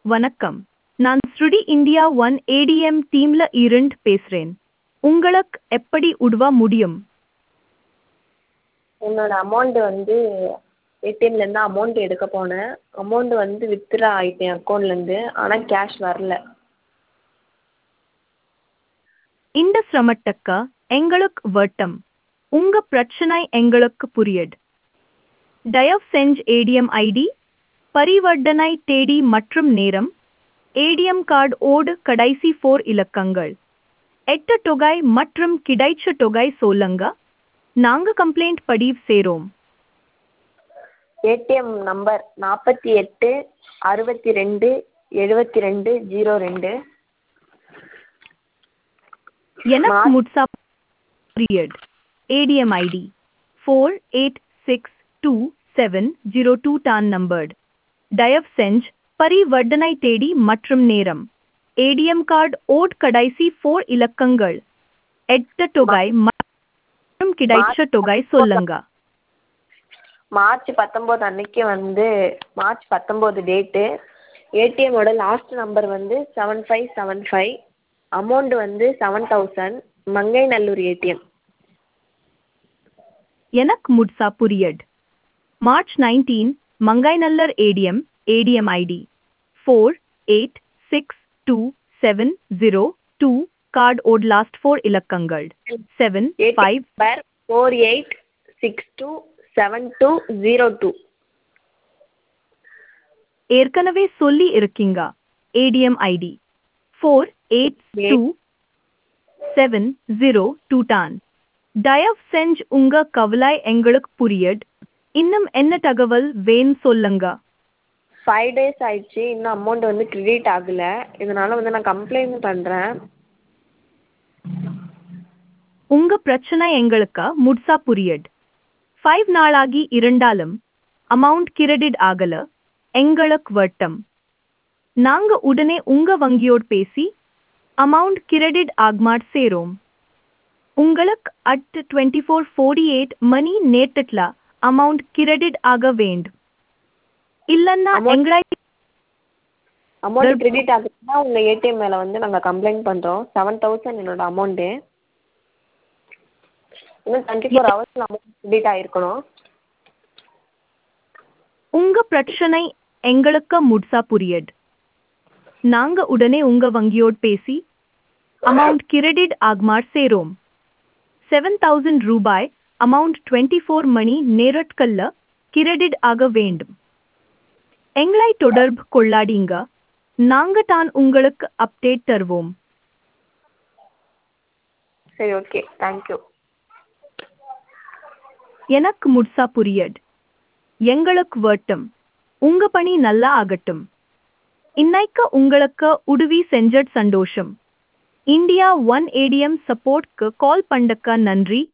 வணக்கம் நான் ஸ்ருடி இந்தியா ஒன் ஏடிஎம் டீம்ல இருந்து பேசுறேன் உங்களுக்கு எப்படி உதவ முடியும் என்னோட அமௌண்ட் வந்து ஏடிஎம்லேருந்து அமௌண்ட் எடுக்க போனேன் அமௌண்ட் வந்து வித்ட்ரா ஆயிட்டு என் அக்கௌண்ட்லேருந்து ஆனால் கேஷ் வரல இந்த சிரமத்துக்கு எங்களுக்கு வட்டம் உங்க பிரச்சனை எங்களுக்கு புரியுது தயவு செஞ்சு ஏடிஎம் ஐடி பரிவர்த்தனை தேதி மற்றும் நேரம் ஏடிஎம் கார்டு ஓடு கடைசி ஃபோர் இலக்கங்கள் எட்டு தொகை மற்றும் கிடைச்ச தொகை சொல்லுங்க நாங்க கம்ப்ளைண்ட் பதிவு செய்றோம் ஏடிஎம் நம்பர் நாற்பத்தி எட்டு அறுபத்தி ரெண்டு எழுபத்தி ரெண்டு ஜீரோ ரெண்டு எனக்கு முட்சா period ATM ID four eight six two seven zero two டான் நம்பர்டு தயவு செஞ்சு பரிவர்த்தனை தேதி மற்றும் நேரம் ஏடிஎம் கார்டு ஓட் கடைசி ஃபோர் இலக்கங்கள் எட்டு தொகை மற்றும் கிடைச்ச தொகை சொல்லுங்க மார்ச் பத்தொம்போது அன்னைக்கு வந்து மார்ச் பத்தொம்போது டேட்டு ஏடிஎம்மோட லாஸ்ட் நம்பர் வந்து seven five seven five amount வந்து செவன் தௌசண்ட் மங்கைநல்லூர் ஏடிஎம் எனக்கு முட்சா period March nineteen Mangainallur ATM ATM ID four eight six two seven zero two card ஓட் லாஸ்ட் ஃபோர் இலக்கங்கள் seven five number four eight six two seven two zero two ஏற்கனவே சொல்லி இருக்கீங்க ATM ID four eight two seven zero two டான் தயவு செஞ்சு உங்க கவலை எங்களுக்கு புரியட் இன்னும் என்ன தகவல் வேணும் சொல்லுங்க ஃபைவ் டேஸ் ஆயிடுச்சு இன்னும் அமௌண்ட் வந்து கிரெடிட் ஆகலை இதனால் வந்து நான் கம்ப்ளைண்ட் பண்ணுறேன் உங்க பிரச்சனை எங்களுக்கு முட்சா புரியட் ஃபைவ் நாளாகி இருந்தாலும் அமௌண்ட் கிரெடிட் ஆகல எங்களுக்கு வட்டம் நாங்க உடனே உங்க வங்கியோடு பேசி அமௌண்ட் கிரெடிட் ஆகமாட் சேரோம் உங்களுக்கு at twenty four forty eight மணி நேரத்துல அமௌண்ட் கிரெடிட் ஆக வேண்டும் இல்லைன்னா Amount- எங்களை அமௌண்ட் கிரெடிட் ஆகுதுன்னா உங்கள் ஏடிஎம் மேலே வந்து நாங்கள் கம்ப்ளைண்ட் பண்ணுறோம் செவன் தௌசண்ட் என்னோட அமௌண்ட்டு இன்னும் டுவெண்ட்டி ஃபோர் ஹவர்ஸில் அமௌண்ட் கிரெடிட் ஆகிருக்கணும் உங்க பிரச்சனை எங்களுக்கு முட்சா புரியட் நாங்க உடனே உங்க வங்கியோடு பேசி அமௌண்ட் கிரெடிட் ஆகமாட் சேரோம் செவன் தௌசண்ட் ரூபாய் அமௌண்ட் டுவெண்ட்டி ஃபோர் மணி நேரட்கல்ல கிரெடிட் ஆக வேண்டும் எங்களை தொடர்பு கொள்ளாதீங்க நாங்க தான் உங்களுக்கு அப்டேட் தருவோம் சரி ஓகே தேங்க்யூ எனக்கு முட்சா புரியட் எங்களுக்கு வட்டம் உங்க பணி நல்லா ஆகட்டும் இன்னைக்கு உங்களுக்கு உதவி செஞ்சட் சந்தோஷம் இந்தியா ஒன் ஏடிஎம் சப்போர்ட்க்கு கால் பண்ணக்க நன்றி